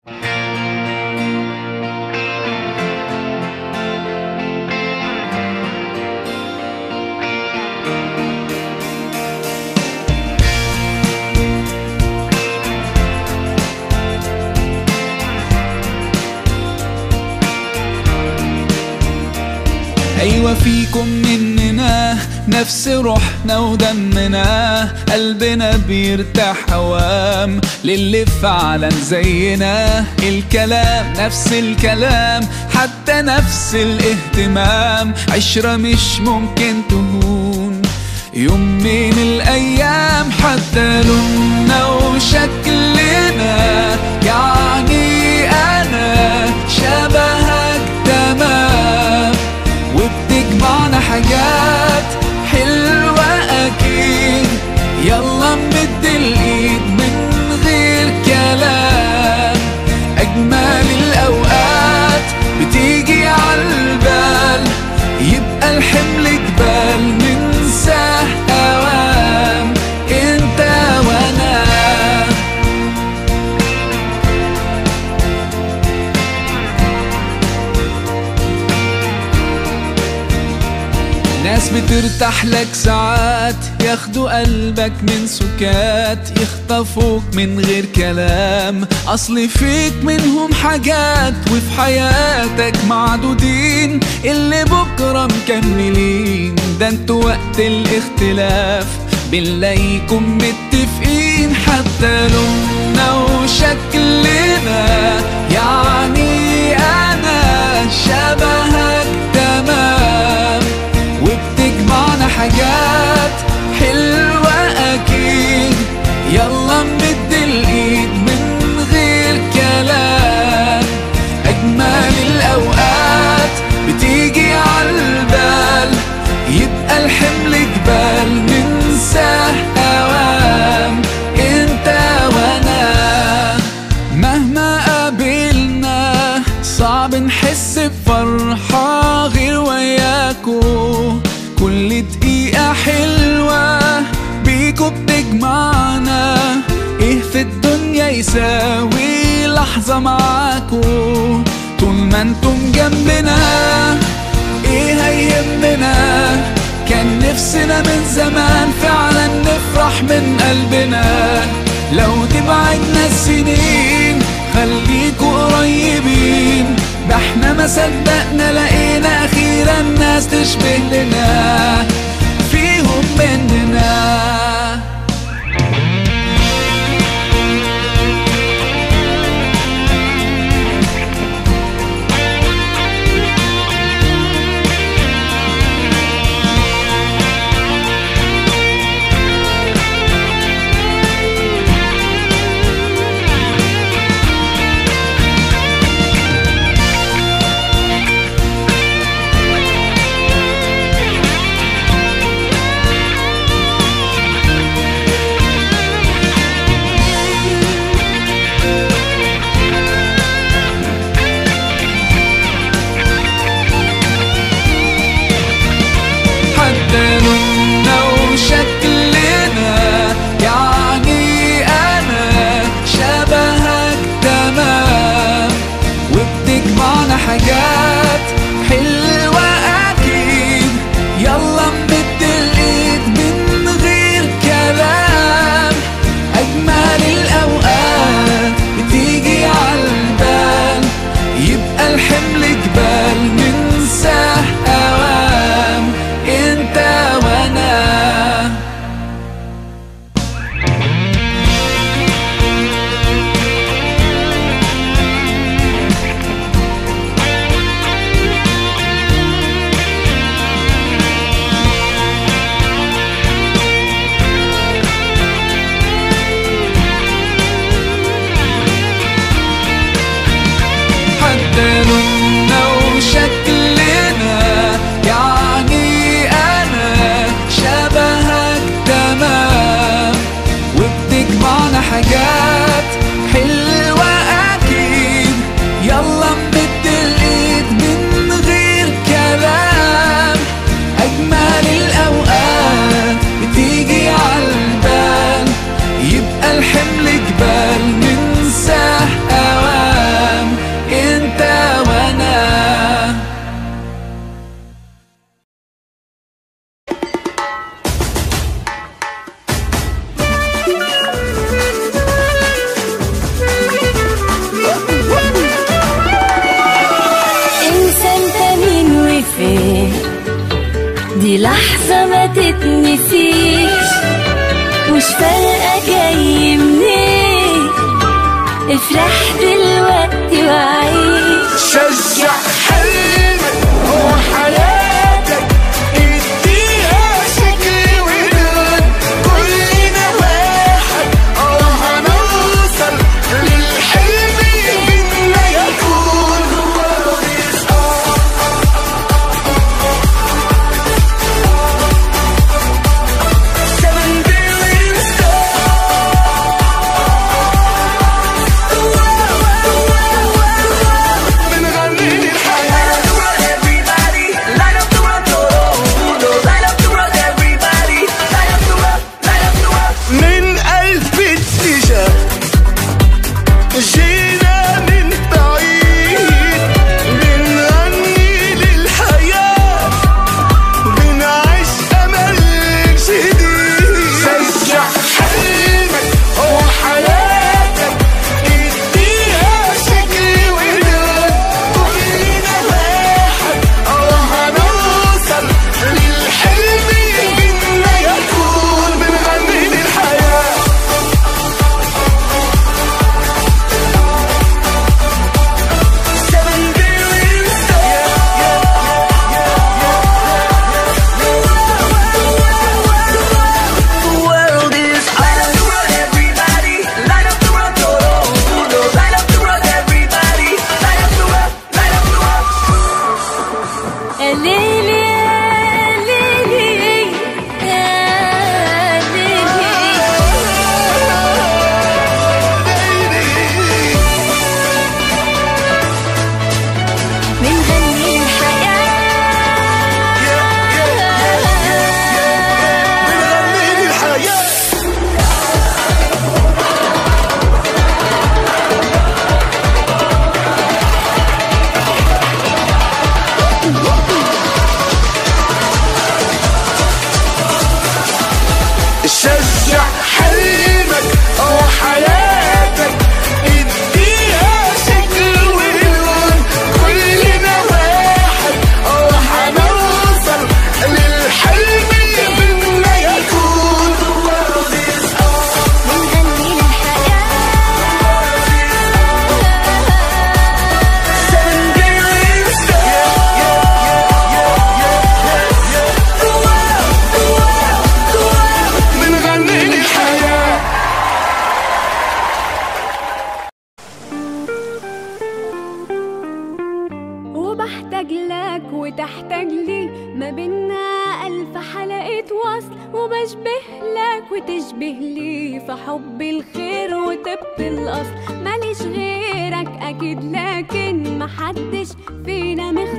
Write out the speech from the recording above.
أيوة فيكم مننا نفس روحنا ودمنا قلبنا بيرتاح هوام للي فعلا زينا الكلام نفس الكلام حتى نفس الاهتمام عشرة مش ممكن تهون يوم من الأيام حتى لوننا وشكلنا يعني أنا شبهك تمام وبتجمعنا حاجات حلوة أكيد يلا نمد الإيد من غير كلام أجمل الأوقات بتيجي عالبال يبقى الحمل جبال ننساه أوام انت وانا ناس بترتاح لك ساعات ياخدوا قلبك من سكات يخطفوك من غير كلام اصل فيك منهم حاجات وفي حياتك معدودين اللي بكرة مكملين ده انتوا وقت الاختلاف بنلاقيكم متفقين حتى لوننا وشكلنا يعني انا شبهك تمام وبتجمعنا حاجات حلوة أكيد يلا نمد الإيد من غير كلام أجمل الأوقات بتيجي عالبال يبقى الحمل جبال ننساه أوام انت وانا مهما قابلنا صعب نحس بفرحة غير وياكو كل دقيقة حلوة بيكو بتجمعنا ايه في الدنيا يساوي لحظة معاكو طول ما انتم جنبنا ايه هيهمنا كان نفسنا من زمان فعلا نفرح من قلبنا لو تبعدنا السنين خليكوا قريبين ده احنا ما صدقنا لقينا اخيرا ناس تشبه لنا فيهم مننا حتى لوننا وشكلنا يعني أنا شبهك تمام وبتجمعنا حاجات حلوة أكيد يلا نمد الإيد من غير كلام أجمل الأوقات بتيجي عالبال يبقى الحمل جبال ننساه أوام انت وانا دي لحظة ما تتنسيش مش فارقة جاي منين افرح دلوقتي وعيش شجع حلمك هو حياتك اديها شكل ولون كلنا واحد اه هنوصل للحلم منا يكون Seven billion stars بنغني للحياة Everybody, light up the world, oh, oh, light up the world, everybody, light up the world, light up the world. من قلب اتجاه جينا من بعيد بنغني للحياة بنعيش أمل جديد شجع حلمك هو حياتك اديها شكل ولون كلنا واحد اه هنوصل للحلم منا يكون بنغني للحياة Seven billion The world is light up the world, everybody, light up the world, oh, oh, oh, light up the world, everybody, light up the world, light up the world. يا ليلي يا ليلي يا ليلي بنغني الحياة بنغني للحياة شجع حلمك أو حياتك اديها شكل ولون كلنا واحد أو هنوصل للحلم منا يكون بنغني الحياة Seven billion بنغني للحياة وبحتاج لك وتحتاج لي ما بينا ألف حلقة وصل وبشبه لك وتشبه لي في حب الخير وطب الأصل ماليش غيرك أكيد لكن محدش فينا مختلف